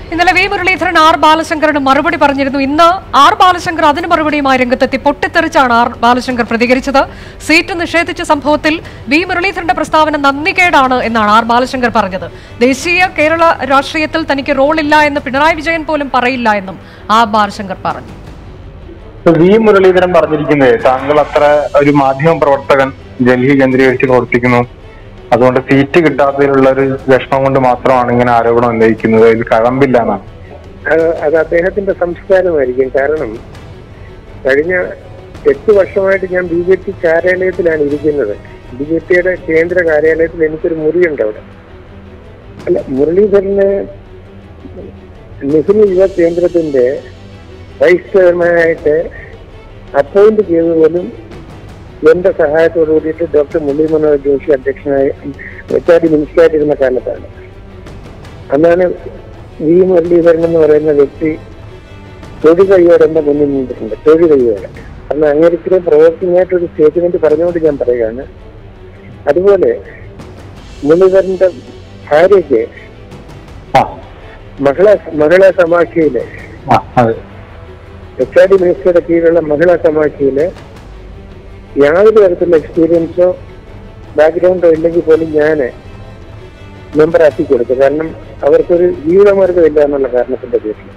ഇന്നലെ V Muraleedharan R ബാലശങ്കറിന് മറുപടി പറഞ്ഞിരുന്നു ഇന്ന് ആർ ബാലശങ്കർ അതിന് മറുപടിയുമായി രംഗത്തെത്തി പൊട്ടിത്തെറിച്ചാണ് ആർ ബാലശങ്കർ പ്രതികരിച്ചത് സീറ്റ് നിഷേധിച്ച സംഭവത്തിൽ വി മുരളീധരന്റെ പ്രസ്താവന നന്ദികേടാണ് എന്നാണ് ആർ ബാലശങ്കർ പറഞ്ഞത് ദേശീയ കേരള രാഷ്ട്രീയത്തിൽ തനിക്ക് റോളില്ല എന്ന് പിണറായി വിജയൻ പോലും പറയില്ല എന്നും ആർ ബാലശങ്കർ പറഞ്ഞു വി മുരളീധരൻ പറഞ്ഞിരിക്കുന്നത് താങ്കൾ അത്ര ഒരു മാധ്യമ പ്രവർത്തകൻ ഡൽഹി കേന്ദ്രീകരിച്ച് പ്രവർത്തിക്കുന്നു അതുകൊണ്ട് സീറ്റ് കിട്ടാത്തതിലുള്ള ഒരു വിഷമം കൊണ്ട് മാത്രമാണ് ഇങ്ങനെ ആരോപണം ഉന്നയിക്കുന്നത് ഇതിൽ കഴമ്പില്ല എന്നാണ് അത് അത് അദ്ദേഹത്തിന്റെ സംസ്കാരമായിരിക്കും കാരണം കഴിഞ്ഞ എട്ട് വർഷമായിട്ട് ഞാൻ ബി ജെ പി കാര്യാലയത്തിലാണ് ഇരിക്കുന്നത് ബി ജെ പിയുടെ കേന്ദ്ര കാര്യാലയത്തിൽ എനിക്കൊരു മുറിയുണ്ട് അവിടെ അല്ല മുരളീധരന് നെഹ്റു യുവ കേന്ദ്രത്തിന്റെ വൈസ് ചെയർമാനായിട്ട് അപ്പോയിന്റ് ചെയ്തത് പോലും എന്റെ സഹായത്തോടു കൂടിയിട്ട് ഡോക്ടർ മുരളി മനോഹർ ജോഷി അധ്യക്ഷനായി വെറ്റാരി മിനിസ്റ്ററായിട്ടിരുന്ന കാലത്താണ് അന്നാണ് വി മുരളീധരൻ എന്ന് പറയുന്ന വ്യക്തി തൊഴിൽ കൈയോടെ എന്റെ മുന്നിൽ നിന്നിട്ടുണ്ട് തൊഴിൽ കൈയോടെ അന്ന് അങ്ങനെ ഇത്രയും പ്രവർത്തിംഗ് ആയിട്ട് ഒരു സ്റ്റേറ്റ്മെന്റ് പറഞ്ഞുകൊണ്ട് ഞാൻ പറയുകയാണ് അതുപോലെ മുരളീധരന്റെ ഭാര്യയ്ക്ക് ആ മഹിളാ മഹിളാ സമാഖ്യയിലെ ആ അതെ എച്ച് ആർ ഡി മിനിസ്റ്ററുടെ കീഴിലുള്ള മഹിളാ സമാഖ്യയില് യാതൊരു തരത്തിലുള്ള എക്സ്പീരിയൻസോ ബാക്ക്ഗ്രൗണ്ടോ ഇല്ലെങ്കിൽ പോലും ഞാൻ മെമ്പറാക്കി കൊടുത്തു കാരണം അവർക്കൊരു ജീവിതമാർഗമില്ല എന്നുള്ള കാരണത്തിന്റെ പേരിൽ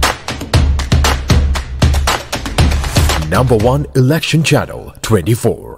Number one election channel 24.